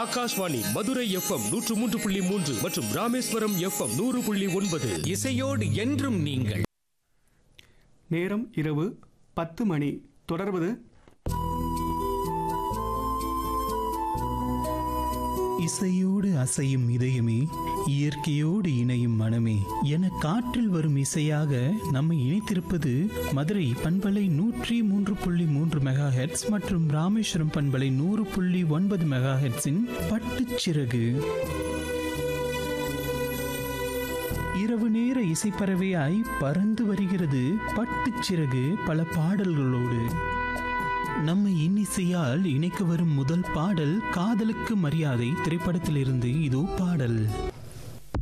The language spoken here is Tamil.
ஆகாஷ்வாணி மதுரை எஃப்எம் நூற்று மூன்று புள்ளி மூன்று மற்றும் ராமேஸ்வரம் எஃப்எம் நூறு புள்ளி ஒன்பது இசையோடு என்றும் நீங்கள் நேரம் இரவு பத்து மணி தொடர்வது இசையோடு அசையும் இதயமே இயற்கையோடு இணையும் மனமே என காற்றில் வரும் இசையாக நம்மை இணைத்திருப்பது மதுரை பண்பலை நூற்றி மூன்று புள்ளி மூன்று மெகா ஹெட்ஸ் மற்றும் ராமேஸ்வரம் பண்பலை நூறு புள்ளி ஒன்பது மெகா ஹெட்ஸின் பட்டுச்சிறகு இரவு நேர இசைப்பறவையாய் பறந்து வருகிறது பட்டுச்சிறகு பல பாடல்களோடு நம்மை இன்னிசையால் இணைக்க வரும் முதல் பாடல் காதலுக்கு மரியாதை திரைப்படத்திலிருந்து இதோ பாடல்